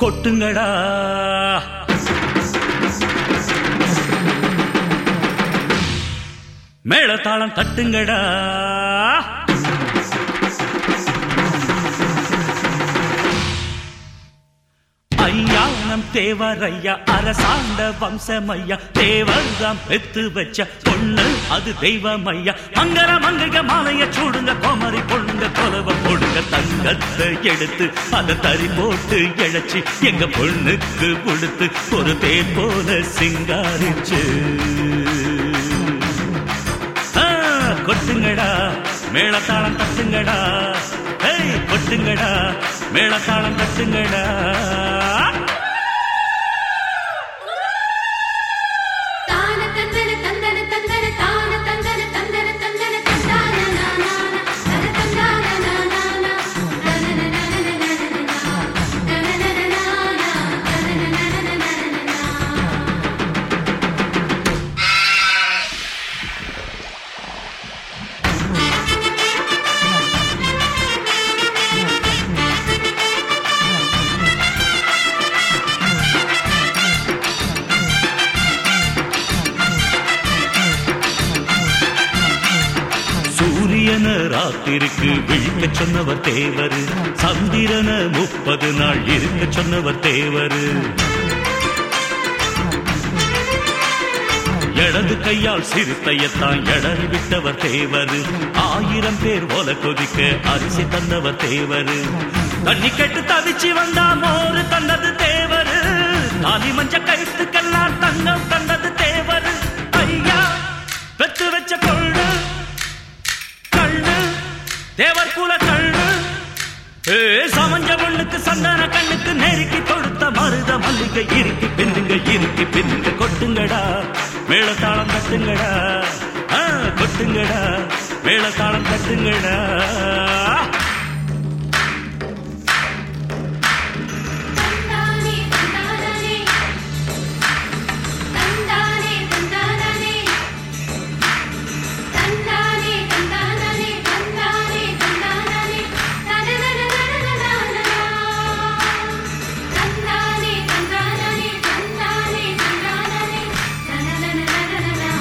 கொட்டுங்கடா மேளதாளம் தட்டுங்கடா ஐயா நம் தேவரையா அரசாண்ட வம்சமையா தேவர்தாம் பெத்து வச்ச பொண்ணு அது தெய்வம் ஐயா மங்கர மங்கைக மாலைய சூடுங்க கோமரி பொண்ணுங்க கொலவ போடுங்க தங்கத்தை எடுத்து அதை தறி போட்டு இழைச்சி எங்க பொண்ணுக்கு கொடுத்து ஒரு தேர் போல சிங்காரிச்சு ஆ, கொட்டுங்கடா மேளதாளம் தட்டுங்கடா ஏய் கொட்டுங்கடா மேளதாளம் தட்டுங்கடா தான தந்தன தந்தன தந்தன தான தந்தன தந்தன தந்தன தந்தான நானான தன தந்தான நானான தனனனனனனனனா தனனனனனானா தனனனனனனனா சூரியன ராத்திருக்கு விழிக்க சொன்னவர் தேவர் சந்திரன முப்பது நாள் இருக்க சொன்னவர் தேவர் இடது கையால் சிறுத்தையத்தான் எடறி விட்டவர் தேவர் ஆயிரம் பேர் ஓல கொதிக்க அரிசி தந்தவர் தேவர் தண்ணி கெட்டு தவிச்சு வந்தா மோரு தந்தது தேவர் தாலி மஞ்ச கழுத்துக்கெல்லாம் தங்கம் தந்தது தேவர் ஐயா பெத்து வச்ச கொள்ளு கண்ணு தேவர் குல கண்ணு ஏ சமஞ்ச பொண்ணுக்கு சந்தான கண்ணுக்கு நெருக்கி கொடுத்த மருத மல்லிகை இறுக்கி பின்னுங்க இறுக்கி பின்னுங்க கொட்டுங்கடா மேளதாளம் தட்டுங்கடா ஆ, கொட்டுங்கடா மேளதாளம் தட்டுங்கடா தந்தானே தந்தானே தந்தானே தந்தானே தந்தானே தந்தானே தந்தானே தந்தானே தனனனனனனனா தந்தானே தந்தானே தந்தானே தந்தானே தனனனனனனனா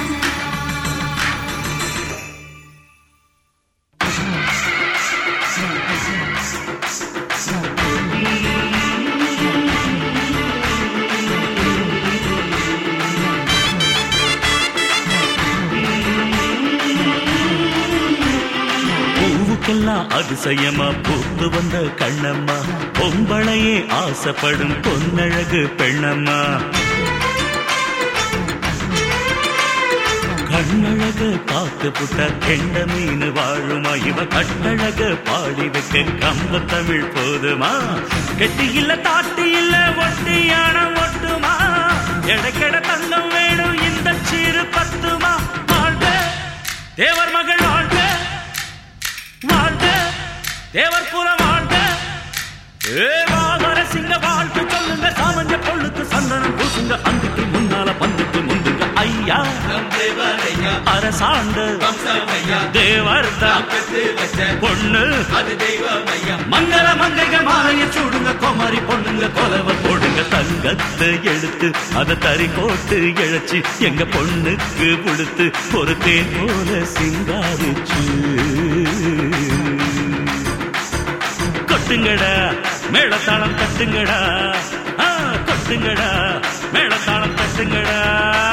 பூவுக்கெல்லாம் அதிசயமா பூத்து வந்த கண்ணம்மா பொம்பளையே ஆசைப்படும் பொன்னழகு பெண்ணம்மா கண்ணழக பார்த்து புட்ட கெண்ட மீன் வாழுமா இவ கட்டழக பாடி வைக்க கம்ப தமிழ் போதுமா கெட்டி இல்ல தாட்டி இல்ல ஒட்டியான ஒட்டுமா எடக்கெட தங்கம் வேணும் இந்த சிறு பத்துமா வாழ்க தேவர் மகள் வாழ்க வாழ்க தேவர் குல வாழ்க ஏ வாகர சிங்க வாழ்த்து சொல்லுங்க சாமஞ்ச பொண்ணுக்கு சந்தனம் பூசுங்க அந்துக்கு முன்னால பந்துக்கு முந்துங்க ஐயா அரசாண்டு தேவர்தான் பொண்ணு மங்கள மங்கைக மாலைய சூடுங்க கோமாரி பொண்ணுங்க கொலவ போடுங்க தங்கத்தை எடுத்து அதை தறி போட்டு இழைச்சி எங்க பொண்ணுக்கு கொடுத்து ஒரு தேன் போல சிங்காரிச்சு கொட்டுங்கடா மேளதாளம் தட்டுங்கடா ஆ, கொட்டுங்கடா மேளதாளம் தட்டுங்கடா